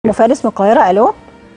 ام فارس من القاهره الو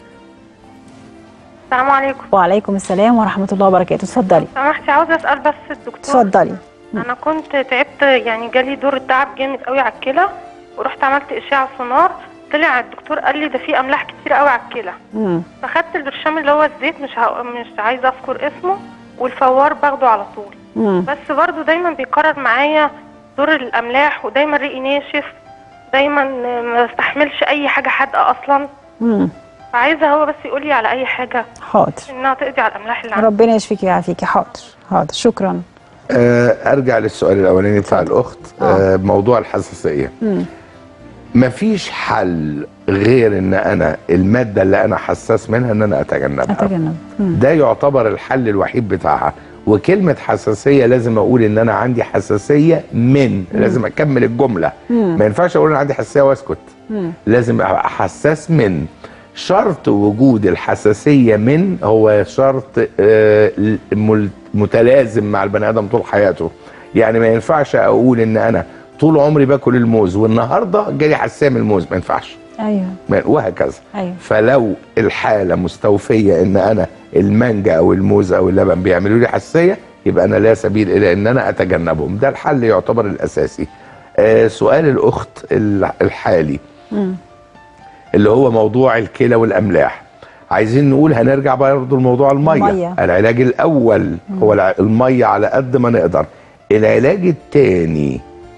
السلام عليكم وعليكم السلام ورحمه الله وبركاته اتفضلي سمحتي عاوزه اسال بس الدكتور اتفضلي انا كنت تعبت يعني جالي دور التعب جامد قوي على الكلى ورحت عملت اشعه سونار طلع الدكتور قال لي ده في املاح كتير قوي على الكلى امم فخدت البرشام اللي هو الزيت مش ه... مش عايزه اذكر اسمه والفوار باخده على طول امم بس برضو دايما بيكرر معايا دور الاملاح ودايما ريقي ناشف دايما ما بستحملش اي حاجه حادقه اصلا امم فعايزه هو بس يقول لي على اي حاجه حاضر انها تقضي على الاملاح اللي عندي ربنا يشفيكي ويعافيكي حاضر حاضر شكرا آه، ارجع للسؤال الاولاني بتاع الاخت آه، موضوع الحساسيه امم مفيش حل غير ان انا الماده اللي انا حساس منها ان انا اتجنبها اتجنب مم. ده يعتبر الحل الوحيد بتاعها وكلمة حساسية لازم أقول إن أنا عندي حساسية من لازم أكمل الجملة مم. ما ينفعش أقول أنا عندي حساسية وأسكت مم. لازم أبقى حساس من شرط وجود الحساسية من هو شرط آه، مل- متلازم مع البني آدم طول حياته يعني ما ينفعش أقول إن أنا طول عمري باكل الموز والنهارده جالي حساسية من الموز ما ينفعش ايوه ما- وهكذا ايوه فلو الحاله مستوفيه ان انا المانجا او الموز او اللبن بيعملوا لي حساسيه يبقى انا لا سبيل الى ان انا اتجنبهم ده الحل يعتبر الاساسي آه سؤال الاخت ال- الحالي مم. اللي هو موضوع الكلى والاملاح عايزين نقول هنرجع برضه لموضوع الميه المية. العلاج الاول هو الع- الميه على قد ما نقدر العلاج الثاني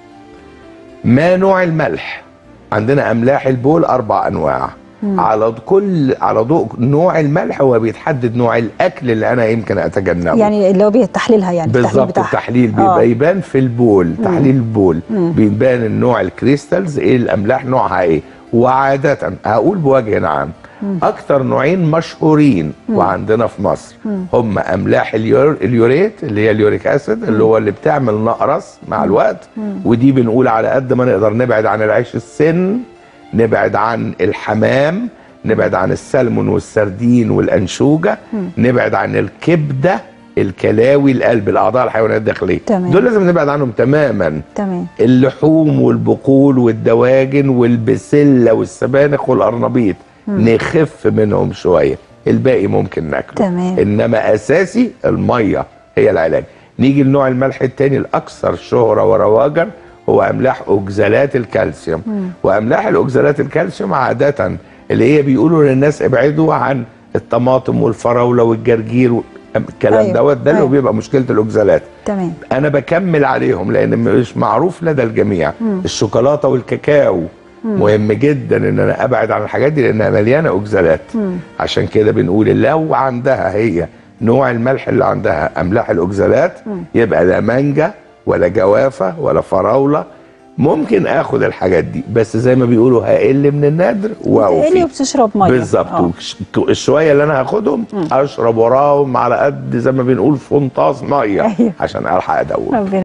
ما نوع الملح عندنا املاح البول اربع انواع على كل على ضوء نوع الملح هو بيتحدد نوع الاكل اللي انا يمكن اتجنبه يعني اللي هو بتحليلها يعني التحليل بالظبط بتاعها التحليل آه. بيبقى يبان في البول تحليل البول بيبان النوع الكريستالز ايه الاملاح نوعها ايه وعاده هقول بوجه عام اكتر نوعين مشهورين وعندنا في مصر هم املاح اليور اليوريت اللي هي اليوريك اسيد اللي هو اللي بتعمل نقرس مع الوقت ودي بنقول على قد ما نقدر نبعد عن العيش السن نبعد عن الحمام نبعد عن السلمون والسردين والانشوجه نبعد عن الكبده الكلاوي القلب الاعضاء الحيوانات الداخليه تمام. دول لازم نبعد عنهم تماما تمام اللحوم والبقول والدواجن والبسله والسبانخ والقرنبيط نخف منهم شويه الباقي ممكن ناكله تمام. انما اساسي الميه هي العلاج نيجي لنوع الملح التاني الاكثر شهره ورواجا هو املاح اوكزالات الكالسيوم واملاح الاوكزالات الكالسيوم عاده اللي هي بيقولوا للناس ابعدوا عن الطماطم والفراوله والجرجير و- الكلام أيوة، دوت ده اللي أيوة. بيبقى مشكله الاوكزالات تمام انا بكمل عليهم لان مش معروف لدى الجميع الشوكولاته والكاكاو مهم جدا ان انا ابعد عن الحاجات دي لانها مليانه اوكزالات عشان كده بنقول لو عندها هي نوع الملح اللي عندها املاح الاوكزالات يبقى لا مانجا ولا جوافه ولا فراوله ممكن اخد الحاجات دي بس زي ما بيقولوا هقل من النادر اللي واوفي بتشرب ميه بالظبط آه. وش- الشويه اللي انا هاخدهم اشرب وراهم على قد زي ما بنقول فنطاس ميه أيوة. عشان الحق ادور ربنا